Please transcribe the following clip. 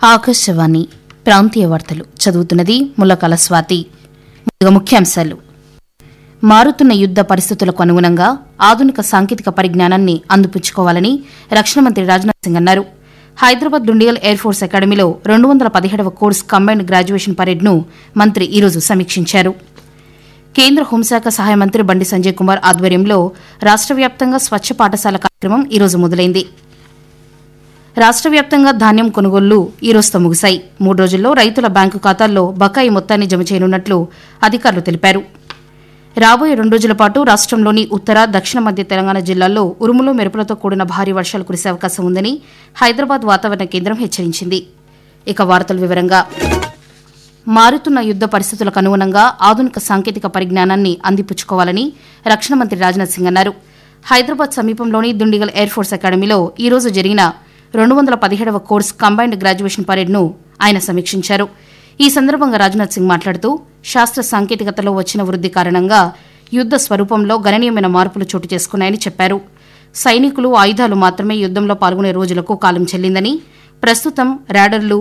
ఆకాశవాణి ప్రాంతీయ వార్తలు చదువుతున్నది ముల్లకల స్వాతి ముందుగా ముఖ్యాంశాలు మారుతున్న యుద్ద పరిస్థితులకు అనుగుణంగా ఆధునిక సాంకేతిక పరిజ్ఞానాన్ని అందిపుచ్చుకోవాలని రక్షణ మంత్రి రాజ్నాథ్ సింగ్ అన్నారు హైదరాబాద్ డుండియల్ ఎయిర్ ఫోర్స్ అకాడమీలో రెండు వందల పదిహేడవ కోర్స్ కంబైన్డ్ గ్రాడ్యుయేషన్ పరేడ్ను మంత్రి ఈరోజు సమీక్షించారు కేంద్ర హోంశాఖ సహాయ మంత్రి బండి సంజయ్ కుమార్ ఆధ్వర్యంలో రాష్ట వ్యాప్తంగా స్వచ్ఛ పాఠశాల కార్యక్రమం ఈరోజు మొదలైంది రాష్ట వ్యాప్తంగా ధాన్యం కొనుగోళ్లు ఈ రోజుతో ముగిశాయి మూడు రోజుల్లో రైతుల బ్యాంకు ఖాతాల్లో బకాయి మొత్తాన్ని జమ చేయనున్నట్లు అధికారులు తెలిపారు రాబోయే రెండు రోజుల పాటు రాష్టంలోని ఉత్తర దక్షిణ మధ్య తెలంగాణ జిల్లాల్లో ఉరుములు మెరుపులతో కూడిన భారీ వర్షాలు కురిసే అవకాశం ఉందని హైదరాబాద్ వాతావరణ కేంద్రం హెచ్చరించింది ఇక వార్తల వివరంగా మారుతున్న యుద్ద పరిస్థితులకు అనుగుణంగా ఆధునిక సాంకేతిక పరిజ్ఞానాన్ని అందిపుచ్చుకోవాలని రక్షణ మంత్రి రాజ్నాథ్ సింగ్ అన్నారు హైదరాబాద్ సమీపంలోని దుండిగల్ ఎయిర్ ఫోర్స్ అకాడమీలో ఈ రోజు జరిగిన రెండు వందల పదిహేడవ కోర్స్ కంబైన్డ్ గ్రాడ్యుయేషన్ పరేడ్ను ఆయన సమీక్షించారు ఈ సందర్భంగా రాజ్నాథ్ సింగ్ మాట్లాడుతూ శాస్త్ర సాంకేతికతలో వచ్చిన వృద్ది కారణంగా యుద్ద స్వరూపంలో గణనీయమైన మార్పులు చోటు చేసుకున్నాయని చెప్పారు సైనికులు ఆయుధాలు మాత్రమే యుద్దంలో పాల్గొనే రోజులకు కాలం చెల్లిందని ప్రస్తుతం ర్యాడర్లు